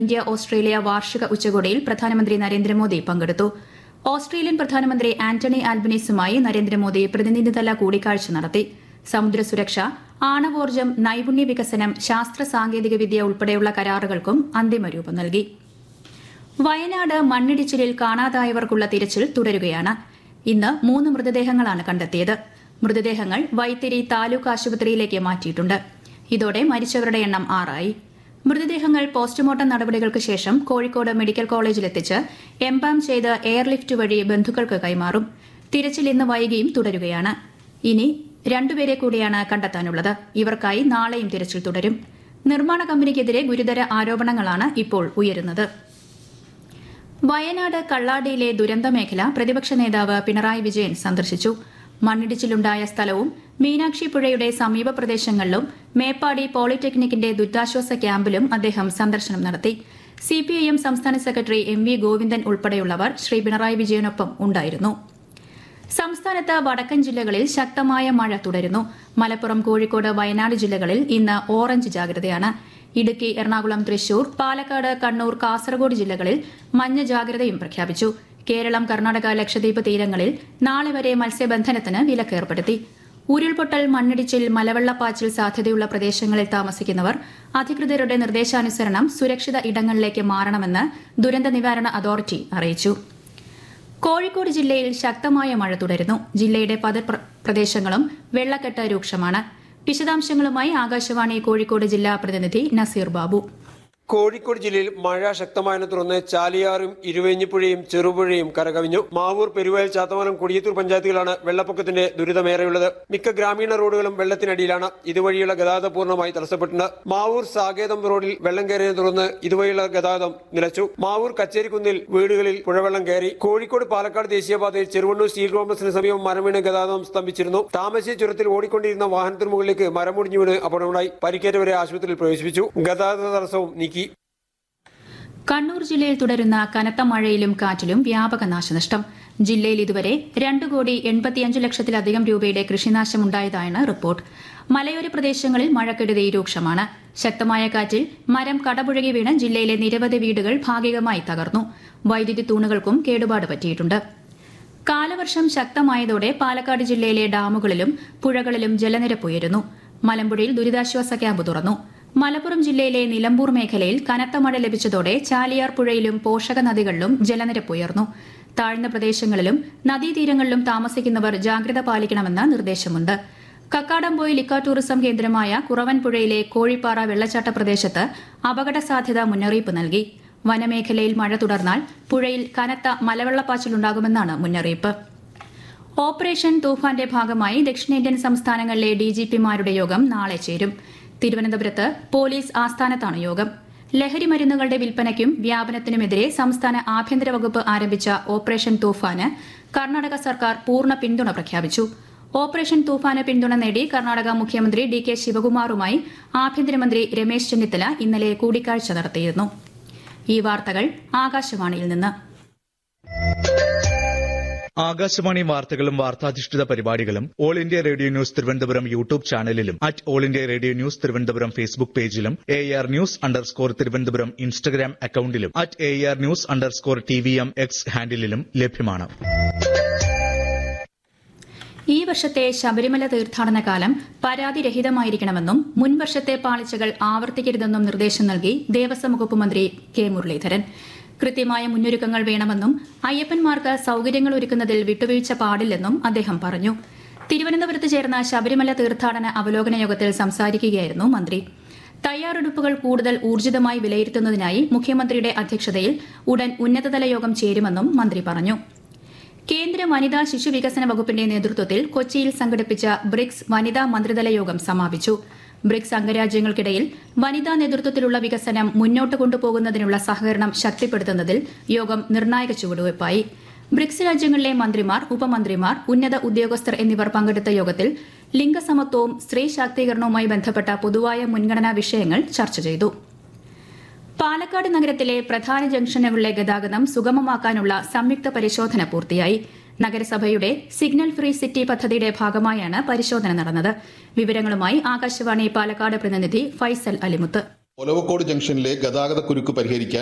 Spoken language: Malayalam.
ഇന്ത്യ ഓസ്ട്രേലിയ വാർഷിക ഉച്ചകോടിയിൽ പ്രധാനമന്ത്രി നരേന്ദ്രമോദി പങ്കെടുത്തു ഓസ്ട്രേലിയൻ പ്രധാനമന്ത്രി ആന്റണി ആൽബനീസുമായി നരേന്ദ്രമോദി പ്രതിനിധിതല കൂടിക്കാഴ്ച നടത്തി സമുദ്ര സുരക്ഷ ആണവോർജ്ജം നൈപുണ്യ വികസനം ശാസ്ത്ര സാങ്കേതിക വിദ്യ ഉൾപ്പെടെയുള്ള കരാറുകൾക്കും അന്തിമ രൂപം നൽകി വയനാട് മണ്ണിടിച്ചിലിൽ കാണാതായവർക്കുള്ള തിരച്ചിൽ തുടരുകയാണ് ഇന്ന് മൂന്ന് മൃതദേഹങ്ങളാണ് കണ്ടെത്തിയത് മൃതദേഹങ്ങൾ വൈത്തിരി താലൂക്ക് ആശുപത്രിയിലേക്ക് മാറ്റിയിട്ടുണ്ട് ഇതോടെ മരിച്ചവരുടെ എണ്ണം ആറായി മൃതദേഹങ്ങൾ പോസ്റ്റ്മോർട്ടം നടപടികൾക്ക് ശേഷം കോഴിക്കോട് മെഡിക്കൽ കോളേജിലെത്തിച്ച് എംബാം ചെയ്ത് എയർലിഫ്റ്റ് വഴി ബന്ധുക്കൾക്ക് കൈമാറും തിരച്ചിൽ ഇന്ന് വൈകിയും തുടരുകയാണ് ഇനി രണ്ടുപേരെ കൂടിയാണ് കണ്ടെത്താനുള്ളത് ഇവർക്കായി നാളെയും തിരച്ചിൽ തുടരും നിർമ്മാണ കമ്പനിക്കെതിരെ ഗുരുതര ആരോപണങ്ങളാണ് ഇപ്പോൾ ഉയരുന്നത് വയനാട് കള്ളാടിയിലെ ദുരന്ത മേഖല പ്രതിപക്ഷ നേതാവ് പിണറായി വിജയൻ സന്ദർശിച്ചു മണ്ണിടിച്ചിലുണ്ടായ സ്ഥലവും മീനാക്ഷി പുഴയുടെ സമീപ പ്രദേശങ്ങളിലും മേപ്പാടി പോളിടെക്നിക്കിന്റെ ദുരിതാശ്വാസ ക്യാമ്പിലും അദ്ദേഹം സന്ദർശനം നടത്തി സിപിഐഎം സംസ്ഥാന സെക്രട്ടറി എം വി ഗോവിന്ദൻ ഉൾപ്പെടെയുള്ളവർ ശ്രീ പിണറായി വിജയനൊപ്പം ഉണ്ടായിരുന്നു സംസ്ഥാനത്ത് വടക്കൻ ജില്ലകളിൽ ശക്തമായ മഴ തുടരുന്നു മലപ്പുറം കോഴിക്കോട് വയനാട് ജില്ലകളിൽ ഇന്ന് ഓറഞ്ച് ജാഗ്രതയാണ് ഇടുക്കി എറണാകുളം തൃശൂർ പാലക്കാട് കണ്ണൂർ കാസർഗോഡ് ജില്ലകളിൽ മഞ്ഞ ജാഗ്രതയും പ്രഖ്യാപിച്ചു കേരളം കർണാടക ലക്ഷദ്വീപ് തീരങ്ങളിൽ നാളെ വരെ മത്സ്യബന്ധനത്തിന് വിലക്ക് ഏർപ്പെടുത്തി ഉരുൾപൊട്ടൽ മണ്ണിടിച്ചിൽ മലവെള്ളപ്പാച്ചിൽ സാധ്യതയുള്ള പ്രദേശങ്ങളിൽ താമസിക്കുന്നവർ അധികൃതരുടെ നിർദ്ദേശാനുസരണം സുരക്ഷിത ഇടങ്ങളിലേക്ക് മാറണമെന്ന് ദുരന്ത നിവാരണ അതോറിറ്റി അറിയിച്ചു കോഴിക്കോട് ജില്ലയിൽ ശക്തമായ മഴ തുടരുന്നു ജില്ലയുടെ പല പ്ര- പ്രദേശങ്ങളും വെള്ളക്കെട്ട് രൂക്ഷമാണ് വിശദാംശങ്ങളുമായി ആകാശവാണി കോഴിക്കോട് ജില്ലാ പ്രതിനിധി നസീർ ബാബു കോഴിക്കോട് ജില്ലയിൽ മഴ ശക്തമായതിനെ തുടർന്ന് ചാലിയാറും ഇരുവേഞ്ഞിപ്പുഴയും ചെറുപുഴയും കരകവിഞ്ഞു മാവൂർ പെരുവയൽ ചാത്തമംഗലം കൊടിയത്തൂർ പഞ്ചായത്തുകളാണ് വെള്ളപ്പൊക്കത്തിന്റെ ദുരിതമേറെയുള്ളത് മിക്ക ഗ്രാമീണ റോഡുകളും വെള്ളത്തിനടിയിലാണ് ഇതുവഴിയുള്ള ഗതാഗതം പൂർണ്ണമായി തടസ്സപ്പെട്ടുണ്ട് മാവൂർ സാകേതം റോഡിൽ വെള്ളം കയറിയതിനെ തുടർന്ന് ഇതുവഴിയുള്ള ഗതാഗതം നിലച്ചു മാവൂർ കച്ചേരിക്കുന്നിൽ വീടുകളിൽ പുഴവെള്ളം കയറി കോഴിക്കോട് പാലക്കാട് ദേശീയപാതയിൽ ചെറുവണ്ണൂർ സ്റ്റീൽ കോംപ്ലക്സിന് സമീപം മരം വീണ് ഗതാഗതം സ്തംഭിച്ചിരുന്നു താമരശ്ശേരി ചുരത്തിൽ ഓടിക്കൊണ്ടിരുന്ന വാഹനത്തിന് മുകളിലേക്ക് മരം മുടിഞ്ഞു വീണ് അപകടമുണ്ടായി പരിക്കേറ്റവരെ ആശുപത്രിയിൽ പ്രവേശിപ്പിച്ചു ഗതാഗത തടസ്സവും നീക്കി കണ്ണൂർ ജില്ലയിൽ തുടരുന്ന കനത്ത മഴയിലും കാറ്റിലും വ്യാപക നാശനഷ്ടം ജില്ലയിൽ ഇതുവരെ രണ്ട് കോടി എൺപത്തിയഞ്ച് ലക്ഷത്തിലധികം രൂപയുടെ കൃഷിനാശമുണ്ടായതായാണ് റിപ്പോർട്ട് മലയോര പ്രദേശങ്ങളിൽ മഴക്കെടുതി രൂക്ഷമാണ് ശക്തമായ കാറ്റിൽ മരം കടപുഴകി വീണ് ജില്ലയിലെ നിരവധി വീടുകൾ ഭാഗികമായി തകർന്നു വൈദ്യുതി തൂണുകൾക്കും കേടുപാട് പറ്റിയിട്ടുണ്ട് കാലവർഷം ശക്തമായതോടെ പാലക്കാട് ജില്ലയിലെ ഡാമുകളിലും പുഴകളിലും ജലനിരപ്പ് ഉയരുന്നു മലമ്പുഴയിൽ ദുരിതാശ്വാസ ക്യാമ്പ് തുറന്നു മലപ്പുറം ജില്ലയിലെ നിലമ്പൂർ മേഖലയിൽ കനത്ത മഴ ലഭിച്ചതോടെ ചാലിയാർ പുഴയിലും പോഷക നദികളിലും ജലനിരപ്പ് ഉയർന്നു താഴ്ന്ന പ്രദേശങ്ങളിലും നദീതീരങ്ങളിലും താമസിക്കുന്നവർ ജാഗ്രത പാലിക്കണമെന്ന് നിർദ്ദേശമുണ്ട് കക്കാടംപോയിൽ ഇക്ക ടൂറിസം കേന്ദ്രമായ കുറവൻപുഴയിലെ കോഴിപ്പാറ വെള്ളച്ചാട്ട പ്രദേശത്ത് അപകട സാധ്യത മുന്നറിയിപ്പ് നൽകി വനമേഖലയിൽ മഴ തുടർന്നാൽ പുഴയിൽ കനത്ത മലവെള്ളപ്പാച്ചിലുണ്ടാകുമെന്നാണ് മുന്നറിയിപ്പ് ഓപ്പറേഷൻ തൂഫാന്റെ ഭാഗമായി ദക്ഷിണേന്ത്യൻ സംസ്ഥാനങ്ങളിലെ ഡിജിപിമാരുടെ യോഗം നാളെ ചേരും തിരുവനന്തപുരത്ത് പോലീസ് ആസ്ഥാനത്താണ് യോഗം ലഹരി മരുന്നുകളുടെ വിൽപ്പനയ്ക്കും വ്യാപനത്തിനുമെതിരെ സംസ്ഥാന ആഭ്യന്തര വകുപ്പ് ആരംഭിച്ച ഓപ്പറേഷൻ തൂഫാന് കർണാടക സർക്കാർ പൂർണ്ണ പിന്തുണ പ്രഖ്യാപിച്ചു ഓപ്പറേഷൻ തൂഫാന് പിന്തുണ നേടി കർണാടക മുഖ്യമന്ത്രി ഡി കെ ശിവകുമാറുമായി ആഭ്യന്തരമന്ത്രി രമേശ് ചെന്നിത്തല ഇന്നലെ കൂടിക്കാഴ്ച നടത്തിയിരുന്നു ഈ വാർത്തകൾ ആകാശവാണിയിൽ നിന്ന് ആകാശവാണി വാർത്തകളും വാർത്താധിഷ്ഠിത പരിപാടികളും All India Radio news Thiruvananthapuram YouTube ചാനലിലും at All India Radio news Thiruvananthapuram Facebook പേജിലും A R news underscore Thiruvananthapuram Instagram അക്കൌണ്ടിലും at A R news underscore T V M X ഹാൻഡിലും ലഭ്യമാണ് ഈ വർഷത്തെ ശബരിമല തീർത്ഥാടന കാലം പരാതിരഹിതമായിരിക്കണമെന്നും മുൻ വർഷത്തെ പാളിച്ചകൾ ആവർത്തിക്കരുതെന്നും നിർദ്ദേശം നൽകി ദേവസ്വം വകുപ്പ് മന്ത്രി കെ മുരളീധരൻ കൃത്യമായ മുന്നൊരുക്കങ്ങൾ വേണമെന്നും അയ്യപ്പന്മാർക്ക് സൌകര്യങ്ങൾ ഒരുക്കുന്നതിൽ വിട്ടുവീഴ്ച പാടില്ലെന്നും അദ്ദേഹം പറഞ്ഞു തിരുവനന്തപുരത്ത് ചേർന്ന ശബരിമല തീർത്ഥാടന അവലോകന യോഗത്തിൽ സംസാരിക്കുകയായിരുന്നു മന്ത്രി തയ്യാറെടുപ്പുകൾ കൂടുതൽ ഊർജിതമായി വിലയിരുത്തുന്നതിനായി മുഖ്യമന്ത്രിയുടെ അധ്യക്ഷതയിൽ ഉടൻ ഉന്നതതല യോഗം ചേരുമെന്നും മന്ത്രി പറഞ്ഞു കേന്ദ്ര വനിതാ ശിശു വികസന വകുപ്പിന്റെ നേതൃത്വത്തിൽ കൊച്ചിയിൽ സംഘടിപ്പിച്ച ബ്രിക്സ് വനിതാ മന്ത്രിതല യോഗം സമാപിച്ചു ബ്രിക്സ് അംഗരാജ്യങ്ങൾക്കിടയിൽ വനിതാ നേതൃത്വത്തിലുള്ള വികസനം മുന്നോട്ട് കൊണ്ടുപോകുന്നതിനുള്ള സഹകരണം ശക്തിപ്പെടുത്തുന്നതിൽ യോഗം നിർണായക ചുവടുവയ്പായി ബ്രിക്സ് രാജ്യങ്ങളിലെ മന്ത്രിമാർ ഉപമന്ത്രിമാർ ഉന്നത ഉദ്യോഗസ്ഥർ എന്നിവർ പങ്കെടുത്ത യോഗത്തിൽ ലിംഗസമത്വവും സ്ത്രീ ശാക്തീകരണവുമായി ബന്ധപ്പെട്ട പൊതുവായ മുൻഗണനാ വിഷയങ്ങൾ ചർച്ച ചെയ്തു പാലക്കാട് നഗരത്തിലെ പ്രധാന ജംഗ്ഷനുകളിലെ ഗതാഗതം സുഗമമാക്കാനുള്ള സംയുക്ത പരിശോധന പൂർത്തിയായി നഗരസഭയുടെ സിഗ്നൽ ഫ്രീ സിറ്റി പദ്ധതിയുടെ ഭാഗമായാണ് പരിശോധന നടന്നത് വിവരങ്ങളുമായി ആകാശവാണി പാലക്കാട് പ്രതിനിധി ഫൈസൽ അലിമുത്ത് ഒലവക്കോട് ജംഗ്ഷനിലെ ഗതാഗത കുരുക്ക് പരിഹരിക്കാൻ